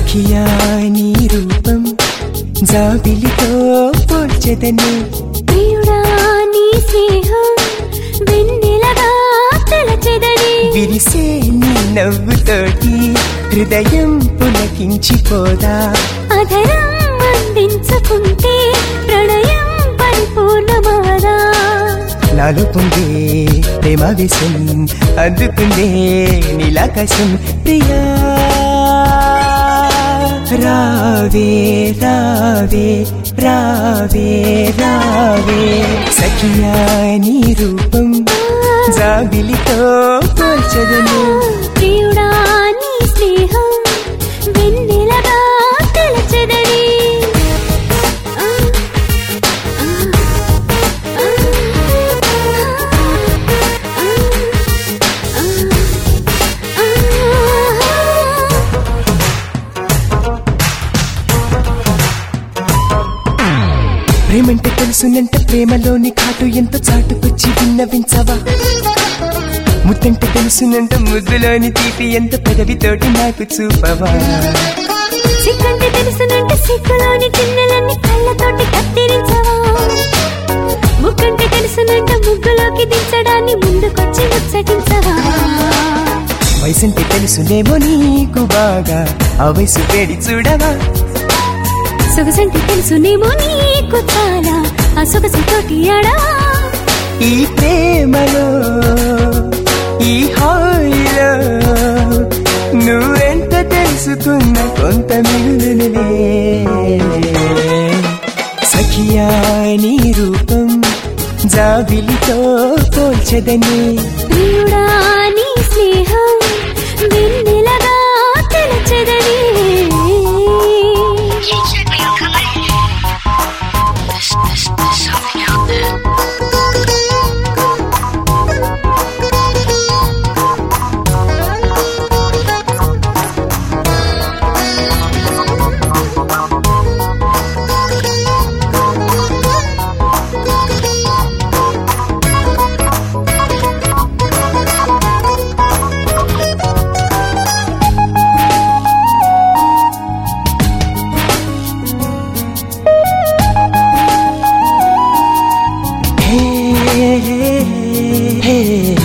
సఖియా నీ రూపం జాబిలితో పోల్చెదని ప్రియుడా నీ స్నేహం వెన్నెలగా తెలచెదని విరిసే నీ నవ్వుతోటి హృదయం పులకించిపోదా అధరం అందించుకుంటే ప్రణయం పరిపూర్ణమాదా నాలో పొంగే ప్రేమ విషం అందుకుందే నీలాకాశం ప్రియా రావే రావే రావే రావే సఖియా నీ రూపం జాబిలితో పోల్చదను ప్రియుడా నీ స్నేహం వెన్నెలగా తెలచెదని ఆ, ఆ, ఆ, ఆ, ఆ, ఆ. ప్రేమంటే తెలుసునంట ప్రేమలోని కాటు ఎంత చాటుకొచ్చి విన్నవించవా ముద్దంటే తెలుసునంట ముద్దులోని తీపి ఎంత పెదవితోటి నాకు చూపవా సిగ్గంటే తెలుసునంటే సిగ్గులోని చిన్నలన్నీ కళ్ళతోటి కత్తిరించవా ముక్కంటే తెలుసునంట ముగ్గులోకి దించడాన్ని ముందుకొచ్చి ముచ్చటించవా వయసంటే తెలుసునేమో నీకు బాగా ఆ వయసు వేడి చూడవా సొగసంటే తెలుసునేమో నీకు చాలా ఆ సొగసుతోటి ఆడవా ఈ ప్రేమలో ఈ హాయిలో నువ్వెంత తెలుసుకున్న కొంత మిగులునులే సఖియా నీ రూపం జాబిలితో పోల్చదని ప్రియుడా నీ స్నేహం వెన్నెలగా తెలచెదని Secretly coming. There's, there's, there's something out there. హే హే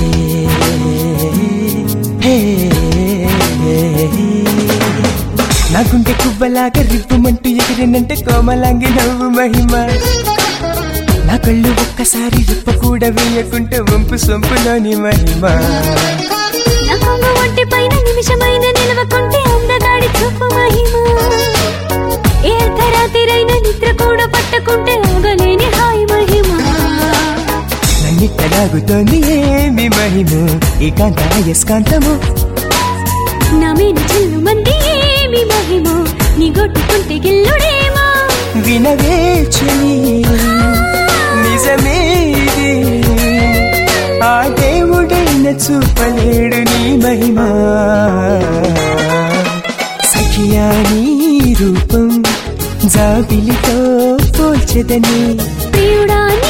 హే నా గుండె కువ్వలాగా రివ్వుమంటూ ఎగిరినంటే కోమలాంగి నవ్వు మహిమ నా కళ్ళు ఒక్కసారి రిప్ప కూడా వేయకుంటే వంపు సొంపులోని మహిమ నా కొంగు ఒంటి పైన నిమిషమైన నిలవకుంటే అందగాడి చూపు మహిమ ఏ అర్ధరాత్రైన నిద్ర కూడా పట్టకుంటే ఆగలేని హాయి మహిమ నన్నిట్ట లాగుతోంది ఏమి మహిమ ఏకాంత యస్కాంతము నా మీద చిల్లు మంది ఏమి మహిమ నీ గొట్టుకుంటే గిల్లుడేమో వినవే చెలి నిజమే ఇది ఆ దేవుడైన చూపలేడు నీ మహిమ సఖియా నీ రూపం జాబిలితో పోల్చెదని ప్రియుడా